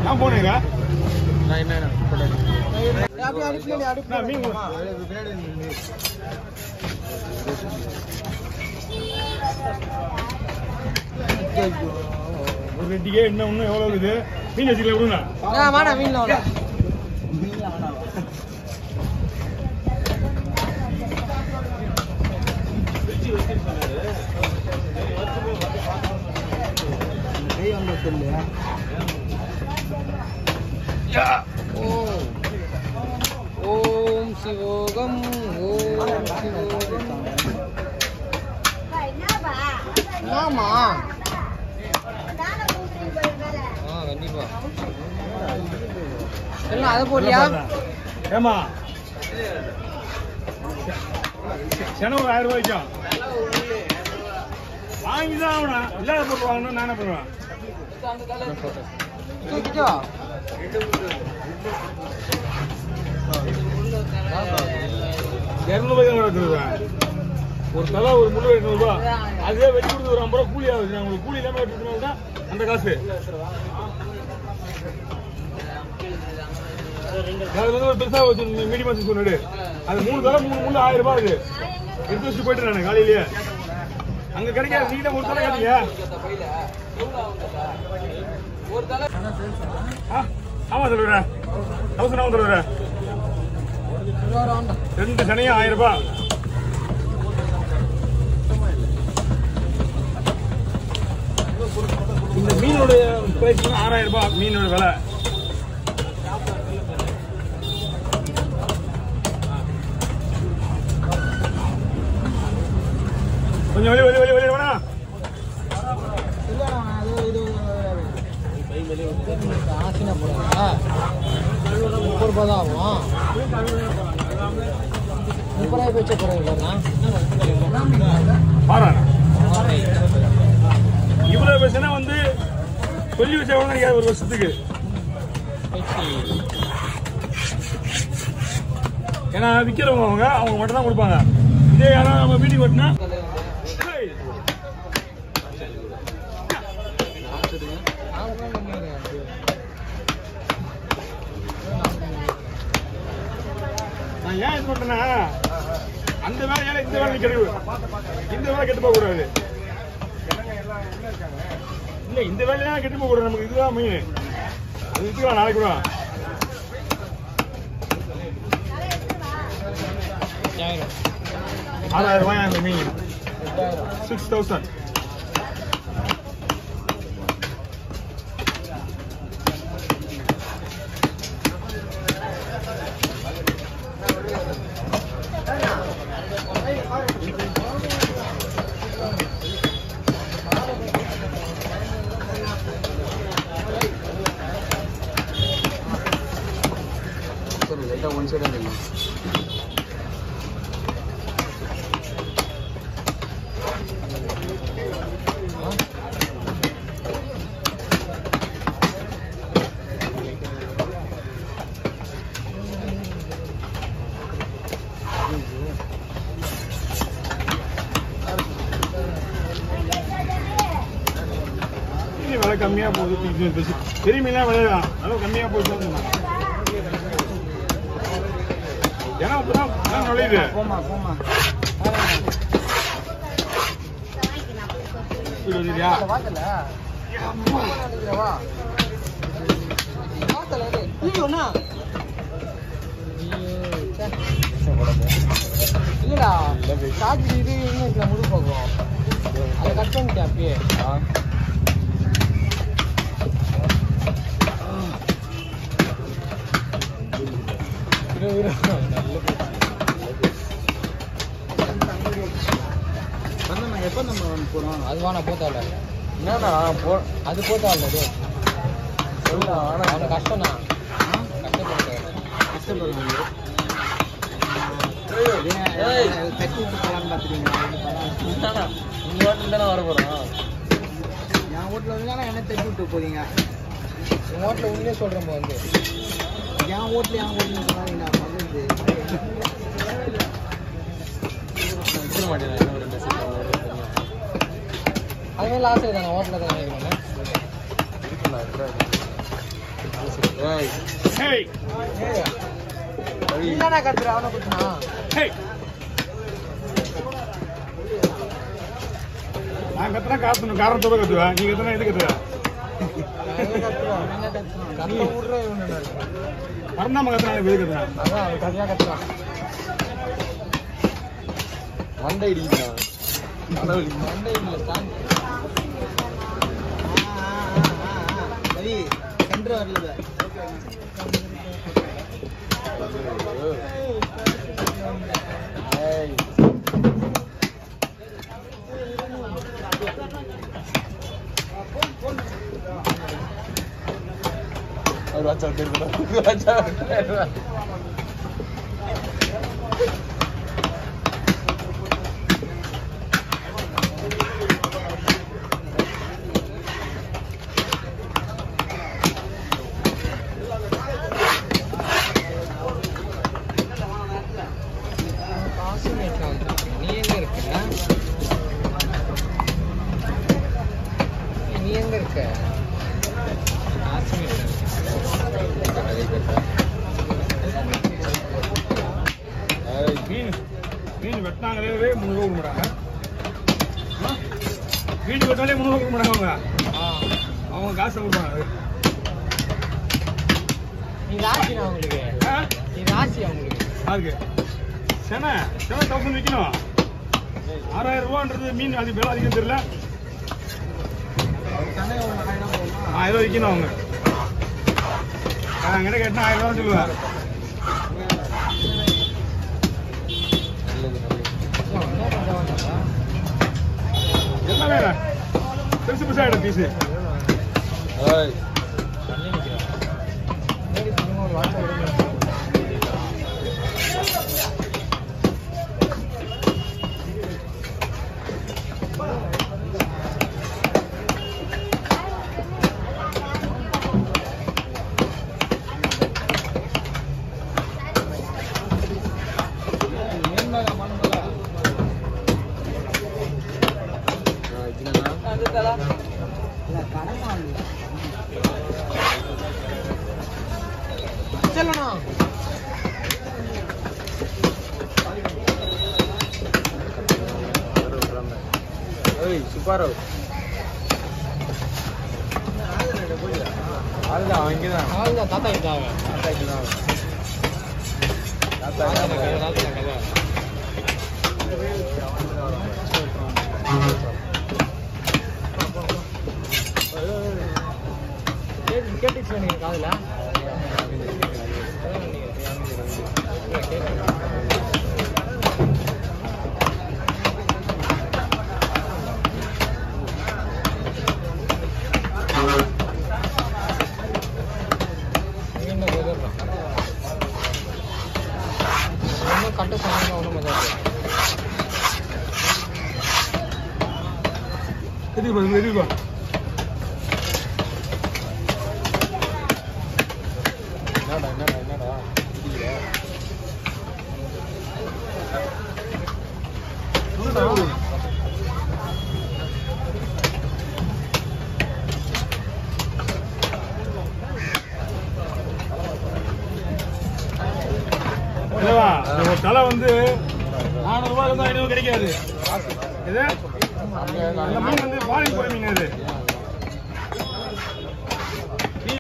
நான் போனேங்க நான் என்ன அப்படியே அடுப்புல அடுப்பு நான் மீன் ஒரு ரெட்டிக்கே என்ன இன்னும் எவ்வளவு இருக்குது மீன் வச்சுக்கல விடுங்க வாடா மீன்ல வாடா ஓம் ஓம் சிவோகம் ஓம் சிவோகம் ஆமா ஆ கண்டிப்பா எல்லாம் அதை போட்டியா ஏமா சென ஒரு ஆயிரம் ரூபாய்க்கும் வாங்கிதான் ஆகணும் இல்லாத பொருள் வாங்கணும் நானே பண்ணுவேன் கிட்டோ இரநூறுபாய்க்கு தான் இருக்குது ஒரு தலை ஒரு முழு எட்நூறுபா அதே வெட்டி கொடுத்து ஒரு ஐம்பது ரூபா கூலி ஆகுது நான் உங்களுக்கு கூலி இல்லாமல் வெட்டி தான் அந்த காசு அது வந்து ஒரு பெருசா வச்சு மீடியம் வச்சு சொன்னாடு அது மூணு தலை மூணு மூணு ஆயிரம் ரூபாய் இருக்கு எடுத்து வச்சுட்டு போயிட்டு நான் காலையிலேயே அங்க கிடைக்காது நீங்க ஒரு தலை கேட்டீங்க ஆ, ஆமா சொல்லுறேன் தௌசண்ட் ஆகும் சொல்லுறேன் ரெண்டு சனையும் ஆயிரம் ரூபாய் இந்த மீனுடைய பிரைஸ் வந்து ஆறாயிரம் ரூபாய் மீனோட விலை கொஞ்சம் வெளியே வெளியே வெளியே வெளியே வேணா ஆசினா போடுறா முப்பது ரூபாய் தான் ஆகும் முப்பது ரூபாய் வச்ச போறீங்களா பாருங்க இவ்வளவு பேசுனா வந்து சொல்லி வச்சவங்க தான் ஒரு வருஷத்துக்கு ஏன்னா விற்கிறவங்க அவங்க அவங்க மட்டும் தான் கொடுப்பாங்க இதே யாராவது நம்ம மீட்டிங் வெட்டினா ஏய், நான் ஏன் இது பண்றேன்னா அந்த வேலையால இந்த வேலை கெடுவு இந்த வேலை கெட்டு போக கூடாது இல்ல இந்த வேலையெல்லாம் கெட்டு போக கூடாது நமக்கு இதுதான் மெயின் அது வித்துக்கலாம் நாளைக்கு கூட ஆறாயிரம் ரூபாய் அந்த மீன் சிக்ஸ் தௌசண்ட் லைட்டாக ஒன் சைடாக இல்லை மீன் விலை கம்மியா போகுது இது பெருசு. பெரிய மீன்லாம் விளையாடலாம் அளவு கம்மியா போகுது ஏன்னா இப்பதான் இப்பதான் நுழையுது போமா போமா இது வந்துருக்கியா? வாத்தல வா வாத்தல ஐயோ அண்ணா இல்லடா சார்ஜ் இது இன்னும் இருக்குல்ல முழு போகும் அதை கட் பண்ணிட்டேன் அப்பயே இரு, இரு. எப்போ நம்ம போகிறோம் அது வேணா போத்தால என்னண்ணா போ அது போத்தால அது சொல்ல ஆனால் அவனுக்கு கஷ்டம் தான் கஷ்டப்பட்டு கஷ்டப்படுறாங்க தட்டி விட்டு போகலான்னு பார்த்துருக்கீங்க உங்கள் வாட்டில் தானே வர போகிறோம் என் வீட்டில் வந்து என்ன தட்டி விட்டு போறீங்க என் வீட்டில் உண்மையே சொல்கிறேன் வந்து என் வீட்டில் என் வீட்டில் சொன்னாங்க நான் வந்து விட்டுற மாட்டேன் இன்னும் ரெண்டு சீட் அது மாதிரி லாஸ்ட் தானே ஹோட்டலில் தான் நினைக்கிறேன் இருக்குண்ணா இருக்காது ஏய் ஹேய் நீ தானே கத்துற அவனை குத்துனா ஹேய் நான் கத்துனா காத்தணும் காரணத்தோட கத்துவேன் நீ கத்துனா எது கத்துவ கத்த விடுற இவனு மறந்தாம கத்துனா எனக்கு எது கத்துனா அதான் அவன் கதையா கத்துறான் மண்டை இடிக்கிறான் தலைவலி மண்டை இல்ல ஸ்டாண்ட் சரி சென்று வரல ஏய் அவர் வாட்சா விட்டு வாட்சா விட்டு காசு மேட்ல வந்துருக்கு நீ எங்க இருக்க நீ எங்க இருக்க காசு மேட்ல அதை கேட்டா ஏய் மீன் மீன் வெட்டினாங்களே முந்நூறு கொடுக்க மாட்டாங்க ஆ? மீன் வெட்டாலே முந்நூறு கொடுக்க மாட்டாங்க அவங்க அவங்க காசு கொடுப்பாங்க நீ ராசினா அவங்களுக்கு ஆ? நீ ராசி அவங்களுக்கு யாருக்கு சென சென தௌசண்ட் விற்கணும் ஆறாயிரம் ரூபான்றது மீன் அது விலை அதிகம் தெரியல ஆயிரம் ரூபா விற்கணும் அவங்க நான் கிட்ட கேட்டா ஆயிரம் ரூபா சொல்லுவேன் நல்லது நல்லது எல்லாமே பெருசு பெருசா ஆயிடும் பீஸு ஏய் நான் இதுனா சொல்லணும் ஏய் சுப்பாராவ் அதுதான் அவன் இங்கதான் அவ்வளோதான் தாத்தா கிட்டாங்க தாத்தா இங்கதான் தாத்தா தாத்தா இங்கதான். கதை தாத்தா கதை கேட்டு கேட்டுச்சு நீங்க காதுல அதான் நீங்க கேட்குறேன் என்ன குதிர்றான் ஒன்றும் கட்ட சொன்னாங்க ஒன்றும் மஜா எதுக்கு பா எதுக்கு பா என்னடா என்னடா என்னடா இடிக்கிற? இல்லவா ஒரு தலை வந்து நானூறு ரூபாய் இருந்தா ஐநூறு கிடைக்காது இது அங்க அந்த நான் மீன் வந்து பாலிங் போற மீன் அது